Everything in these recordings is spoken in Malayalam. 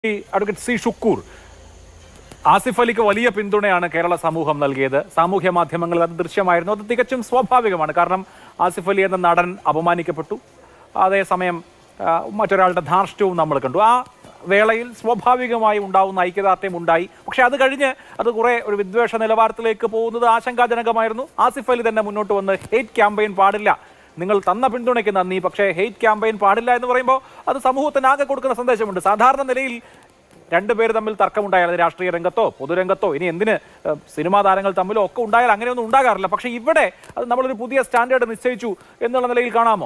ഈ അഡ്വക്കേറ്റ് സി ഷുക്കൂർ ആസിഫ് അലിക്ക് വലിയ പിന്തുണയാണ് കേരള സമൂഹം നൽകിയത് സാമൂഹ്യ മാധ്യമങ്ങളിൽ അത് ദൃശ്യമായിരുന്നു അത് തികച്ചും സ്വാഭാവികമാണ് കാരണം ആസിഫ് അലി എന്ന നടൻ അപമാനിക്കപ്പെട്ടു അതേസമയം ആ, മറ്റൊരാളുടെ ധാർഷ്ട്യവും നമ്മൾ കണ്ടു ആ വേളയിൽ സ്വാഭാവികമായി ഉണ്ടാവുന്ന ഐക്യദാർഢ്യം ഉണ്ടായി പക്ഷെ അത് കഴിഞ്ഞ് അത് കുറെ ഒരു വിദ്വേഷ നിലവാരത്തിലേക്ക് പോകുന്നത് ആശങ്കാജനകമായിരുന്നു ആസിഫ് അലി തന്നെ മുന്നോട്ട് വന്ന് ഹേറ്റ് ക്യാമ്പയിൻ പാടില്ല നിങ്ങൾ തന്ന പിന്തുണയ്ക്ക് നന്ദി പക്ഷേ ഹെയ്റ്റ് ക്യാമ്പയിൻ പാടില്ല എന്ന് പറയുമ്പോൾ അത് സമൂഹത്തിന് ആകെ കൊടുക്കുന്ന സന്ദേശമുണ്ട് സാധാരണ നിലയിൽ രണ്ടുപേര് തമ്മിൽ തർക്കമുണ്ടായാൽ അത് രാഷ്ട്രീയ രംഗത്തോ പൊതുരംഗത്തോ ഇനി എന്തിന് ഏഹ്, സിനിമാ താരങ്ങൾ തമ്മിലോ ഒക്കെ ഉണ്ടായാൽ അങ്ങനെയൊന്നും ഉണ്ടാകാറില്ല പക്ഷേ ഇവിടെ അത് നമ്മളൊരു പുതിയ സ്റ്റാൻഡേർഡ് നിശ്ചയിച്ചു എന്നുള്ള നിലയിൽ കാണാമോ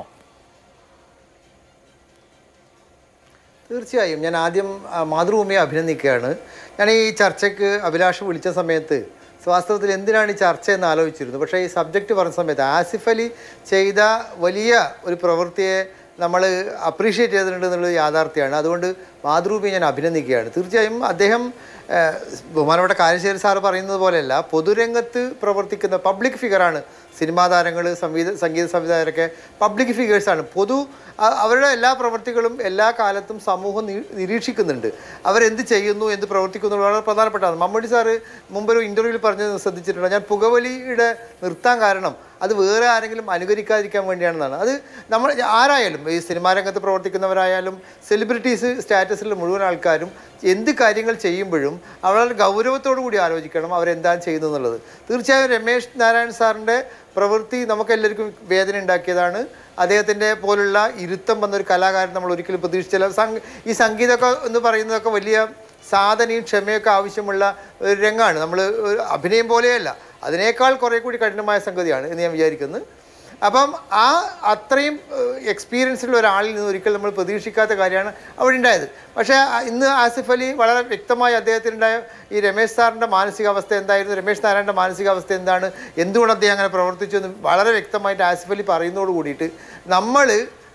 തീർച്ചയായും ഞാൻ ആദ്യം ആ, മാതൃഭൂമിയെ അഭിനന്ദിക്കുകയാണ് ഞാൻ ഈ ചർച്ചയ്ക്ക് അഭിലാഷ് വിളിച്ച സമയത്ത് വാസ്തവത്തിൽ എന്തിനാണ് ഈ ചർച്ച എന്ന് ആലോചിച്ചിരുന്നു പക്ഷേ ഈ സബ്ജക്റ്റ് പറഞ്ഞ സമയത്ത് ആസിഫ് അലി ചെയ്ത വലിയ ഒരു പ്രവൃത്തിയെ നമ്മൾ അപ്രീഷിയേറ്റ് ചെയ്തിട്ടുണ്ട് എന്നുള്ളത് യാഥാർത്ഥ്യമാണ് അതുകൊണ്ട് മാതൃഭൂമിയെ ഞാൻ അഭിനന്ദിക്കുകയാണ് തീർച്ചയായും അദ്ദേഹം ഏഹ്, ബഹുമാനപ്പെട്ട കാരശ്ശേരി സാറ് പറയുന്നത് പോലെയല്ല പൊതുരംഗത്ത് പ്രവർത്തിക്കുന്ന പബ്ലിക് ഫിഗറാണ് സിനിമാ താരങ്ങൾ സംഗീത സംഗീത സംവിധായകരൊക്കെ പബ്ലിക് ഫിഗേഴ്സാണ് പൊതു അ- അവരുടെ എല്ലാ പ്രവർത്തികളും എല്ലാ കാലത്തും സമൂഹം നി- നിരീക്ഷിക്കുന്നുണ്ട് അവരെന്ത് ചെയ്യുന്നു എന്ത് പ്രവർത്തിക്കുന്നു എന്നുള്ളത് വളരെ പ്രധാനപ്പെട്ടതാണ് മമ്മൂട്ടി സാറ് മുമ്പൊരു ഇൻ്റർവ്യൂവിൽ പറഞ്ഞത് ശ്രദ്ധിച്ചിട്ടുണ്ട് ഞാൻ പുകവലിയുടെ നിർത്താൻ കാരണം അത് വേറെ ആരെങ്കിലും അനുകരിക്കാതിരിക്കാൻ വേണ്ടിയാണെന്നാണ് അത് നമ്മൾ ആരായാലും ഈ സിനിമാ രംഗത്ത് പ്രവർത്തിക്കുന്നവരായാലും സെലിബ്രിറ്റീസ് സ്റ്റാറ്റസിലുള്ള മുഴുവൻ ആൾക്കാരും എന്ത് കാര്യങ്ങൾ ചെയ്യുമ്പോഴും വളരെ ഗൗരവത്തോടു കൂടി ആലോചിക്കണം അവരെന്താണ് ചെയ്യുന്നത് എന്നുള്ളത് തീർച്ചയായും രമേശ് നാരായൺ സാറിൻ്റെ പ്രവൃത്തി നമുക്കെല്ലാവർക്കും വേദന ഉണ്ടാക്കിയതാണ് അദ്ദേഹത്തിൻ്റെ പോലുള്ള ഇരുത്തം വന്നൊരു കലാകാരൻ നമ്മൾ ഒരിക്കലും പ്രതീക്ഷിച്ചില്ല സംഗ ഈ സംഗീതമൊക്കെ എന്ന് പറയുന്നതൊക്കെ വലിയ സാധനയും ക്ഷമയൊക്കെ ആവശ്യമുള്ള ഒരു രംഗമാണ് നമ്മൾ ഒരു അഭിനയം പോലെയല്ല അതിനേക്കാൾ കുറേ കൂടി കഠിനമായ സംഗതിയാണ് എന്ന് ഞാൻ വിചാരിക്കുന്നു അപ്പം ആ അത്രയും എക്സ്പീരിയൻസ് ഉള്ള ഒരാളിൽ നിന്ന് ഒരിക്കലും നമ്മൾ പ്രതീക്ഷിക്കാത്ത കാര്യമാണ് അവിടെ ഉണ്ടായത് പക്ഷേ ആ, ഇന്ന് ആസിഫ് അലി വളരെ വ്യക്തമായി അദ്ദേഹത്തിനുണ്ടായ ഈ രമേശ് സാറിൻ്റെ മാനസികാവസ്ഥ എന്തായിരുന്നു രമേശ് നാരായണൻ്റെ മാനസികാവസ്ഥ എന്താണ് എന്തുകൊണ്ട് അദ്ദേഹം അങ്ങനെ പ്രവർത്തിച്ചു എന്ന് വളരെ വ്യക്തമായിട്ട് ആസിഫ് അലി പറയുന്നതോട് കൂടിയിട്ട് നമ്മൾ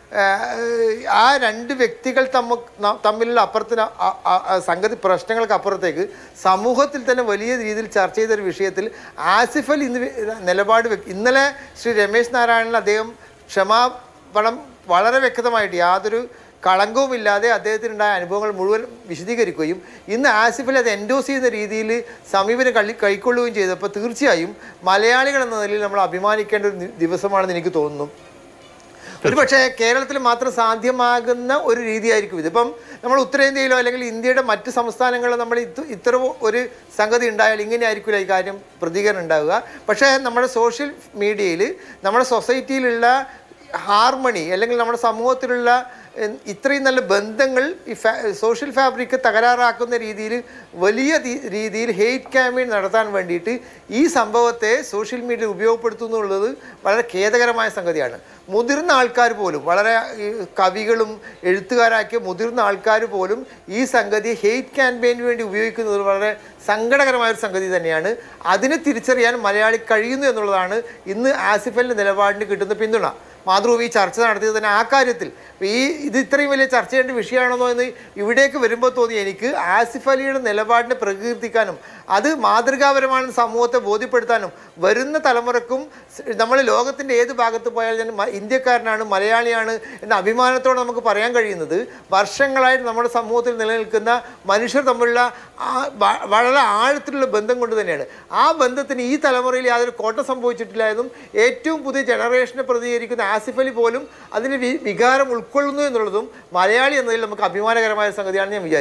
ആ രണ്ട് വ്യക്തികൾ തമ്മ ന- തമ്മിലുള്ള അപ്പുറത്തിന് അ- അ- അ- സംഗതി പ്രശ്നങ്ങൾക്ക് അപ്പുറത്തേക്ക് സമൂഹത്തിൽ തന്നെ വലിയ രീതിയിൽ ചർച്ച ചെയ്ത ഒരു വിഷയത്തിൽ ആസിഫ് അലി ഇന്ന് വെ- നിലപാട് വെക്ക് ഇന്നലെ ശ്രീ രമേശ് നാരായണൻ അദ്ദേഹം ക്ഷമാപണം വളരെ വ്യക്തമായിട്ട് യാതൊരു കളങ്കവുമില്ലാതെ അദ്ദേഹത്തിനുണ്ടായ അനുഭവങ്ങൾ മുഴുവൻ വിശദീകരിക്കുകയും ഇന്ന് ആസിഫിൽ അത് എൻഡോസ് ചെയ്യുന്ന രീതിയിൽ സമീപനം കളി കൈക്കൊള്ളുകയും ചെയ്തപ്പോൾ തീർച്ചയായും മലയാളികൾ എന്ന നിലയിൽ നമ്മൾ അഭിമാനിക്കേണ്ട ഒരു നി- ദിവസമാണെന്ന് എനിക്ക് തോന്നുന്നു ഒരു പക്ഷേ കേരളത്തിൽ മാത്രം സാധ്യമാകുന്ന ഒരു രീതിയായിരിക്കും ഇത് ഇപ്പം നമ്മൾ ഉത്തരേന്ത്യയിലോ അല്ലെങ്കിൽ ഇന്ത്യയുടെ മറ്റ് സംസ്ഥാനങ്ങളിലോ നമ്മൾ ഇത് ഇത്തരം ഒരു സംഗതി ഉണ്ടായാൽ ഇങ്ങനെ ആയിരിക്കില്ല ഈ കാര്യം പ്രതികരണം ഉണ്ടാവുക പക്ഷേ നമ്മുടെ സോഷ്യൽ മീഡിയയിൽ നമ്മുടെ സൊസൈറ്റിയിലുള്ള ഹാർമണി അല്ലെങ്കിൽ നമ്മുടെ സമൂഹത്തിലുള്ള എൻ- ഇത്രയും നല്ല ബന്ധങ്ങൾ ഈ ഫാ സോഷ്യൽ ഫാബ്രിക് തകരാറാക്കുന്ന രീതിയിൽ വലിയ തി- രീതിയിൽ ഹെയ്റ്റ് ക്യാമ്പയിൻ നടത്താൻ വേണ്ടിയിട്ട് ഈ സംഭവത്തെ സോഷ്യൽ മീഡിയ ഉപയോഗപ്പെടുത്തുന്നു എന്നുള്ളത് വളരെ ഖേദകരമായ സംഗതിയാണ് മുതിർന്ന ആൾക്കാർ പോലും വളരെ ഈ കവികളും എഴുത്തുകാരാക്കിയ മുതിർന്ന ആൾക്കാർ പോലും ഈ സംഗതി ഹെയ്റ്റ് ക്യാമ്പയിന് വേണ്ടി ഉപയോഗിക്കുന്നത് വളരെ സങ്കടകരമായ ഒരു സംഗതി തന്നെയാണ് അതിനെ തിരിച്ചറിയാൻ മലയാളി കഴിയുന്നു എന്നുള്ളതാണ് ഇന്ന് ആസിഫലിൻ്റെ നിലപാടിന് കിട്ടുന്ന പിന്തുണ മാതൃഭൂമി ഈ ചർച്ച നടത്തിയത് തന്നെ ആ കാര്യത്തിൽ ഈ ഇത് ഇത്രയും വലിയ ചർച്ച ചെയ്യേണ്ട വിഷയമാണെന്നോ എന്ന് ഇവിടേക്ക് വരുമ്പോൾ തോന്നി എനിക്ക് ആസിഫ് അലിയുടെ നിലപാടിനെ പ്രകീർത്തിക്കാനും അത് മാതൃകാപരമാണെന്ന് സമൂഹത്തെ ബോധ്യപ്പെടുത്താനും വരുന്ന തലമുറക്കും നമ്മൾ ലോകത്തിൻ്റെ ഏത് ഭാഗത്ത് പോയാലും ഞാൻ മ- ഇന്ത്യക്കാരനാണ് മലയാളിയാണ് എന്ന അഭിമാനത്തോടെ നമുക്ക് പറയാൻ കഴിയുന്നത് വർഷങ്ങളായിട്ട് നമ്മുടെ സമൂഹത്തിൽ നിലനിൽക്കുന്ന മനുഷ്യർ തമ്മിലുള്ള ആ വ- വളരെ ആഴത്തിലുള്ള ബന്ധം കൊണ്ട് തന്നെയാണ് ആ ബന്ധത്തിന് ഈ തലമുറയിൽ യാതൊരു കോട്ടം സംഭവിച്ചിട്ടില്ല എന്നും ഏറ്റവും പുതിയ ജനറേഷനെ പ്രതികരിക്കുന്ന ആസിഫ് അലി പോലും അതിന് വി- വികാരം ഉൾക്കൊള്ളുന്നു എന്നുള്ളതും മലയാളി എന്നതിൽ നമുക്ക് അഭിമാനകരമായ സംഗതിയാണ് ഞാൻ വിചാരിക്കുന്നത്